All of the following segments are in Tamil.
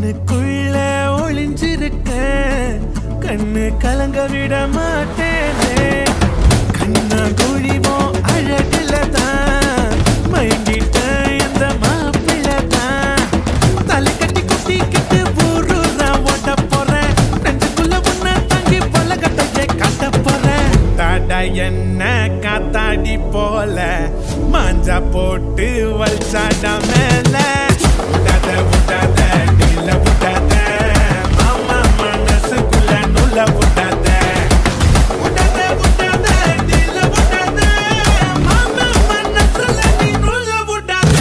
கண்ணுக்குள்ள ஒளிஞ்சிருக்க கண்ணு கலங்க விட மாட்டேனே கண்ணா குழிவோ அழகுல தான் மயங்கிட்ட இந்த மாப்பிள்ள தான் தலை கட்டி குட்டி கிட்டு ஊரு நான் ஓட்ட போறேன் நெஞ்சுக்குள்ள உன்ன தங்கி போல கட்டையை காட்ட போறேன் தாடா என்ன காத்தாடி போல மாஞ்சா போட்டு வல்சாடா மேல விடாத விடாத நீல விடாத மாமா மனசுக்குள்ள நுள்ள விடாத விடாத விடாத நீல விடாத மாமா மனசுல நீ நுள்ள விடாத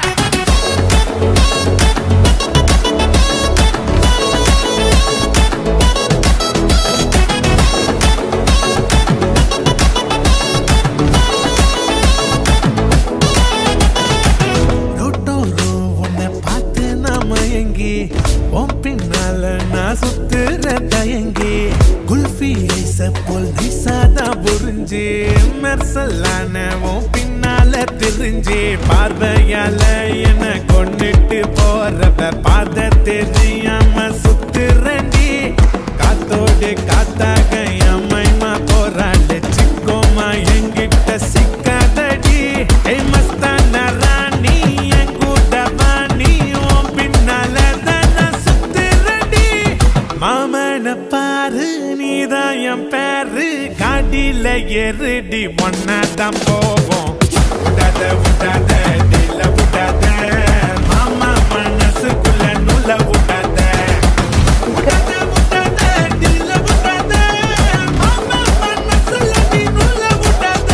ரோட்டோரோ உன்னை பார்த்து நான் மயங்கி உன் பின்னால நான் சுத்துற தயங்கி குல்ஃபி ஐச போல் நைசாதான் புரிஞ்சு மெர்சலான உன் பின்னால திரிஞ்சு பார்வையால என்ன கொண்டுட்டு போறவ பாத தெரியாம சுத்துறண்டி காத்தோடு காத்தாக அம்மைமா போராடு சிக்கோமா என்கிட்ட சிக்காதடி ஏய் மஸ்தான ராணி என் கூட வாணி உன் பின்னால தான சுத்துறடி மாமன பாரு நீதான் என் பேரு காடியில ஏறுடி ஒன்னாதான் போவோம் விடாத விடாத நில விடாத மாமா மனசுக்குள்ள நுல விடாத விடாத விடாத நில விடாத மாமா மனசுல நீ நுல விடாத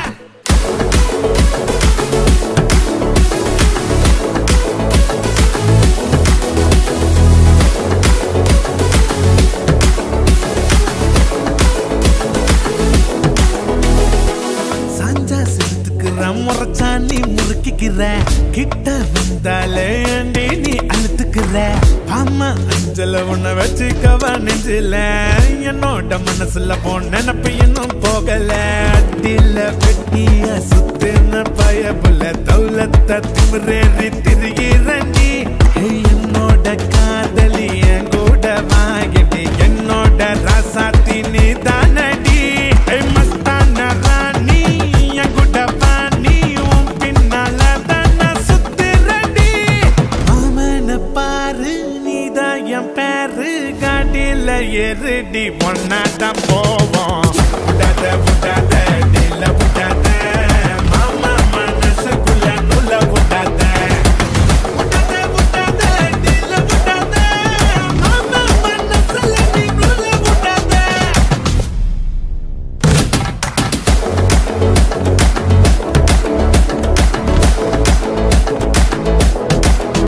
சாஞ்சா செலுத்துக்கிற முறைச்சா நீ முறுக்கிக்கிற கிட்ட வந்தாலே ஏண்டி நீ அழுத்துக்கிற ஆமா அஞ்சல உன்னை வச்சுக்கவா நெஞ்சில என்னோட மனசுல போன நினப்பு இன்னும் போகல அடியில வெட்டிய சுத்தின பயபுல தௌலத்த திமிரேறி திரிகிறண்டி என்னோட காதலி என் கூட வாங்கிடி என்னோட ராசாத்தி நீ தானடி ஏய் மஸ்தான ராணி என் கூட வாணி உன் பின்னால தான சுத்துறடி மாமன பாரு நீதான் என் பேரு காட்டில ஏறுடி ஒன்னாதான் போவோம் விடாத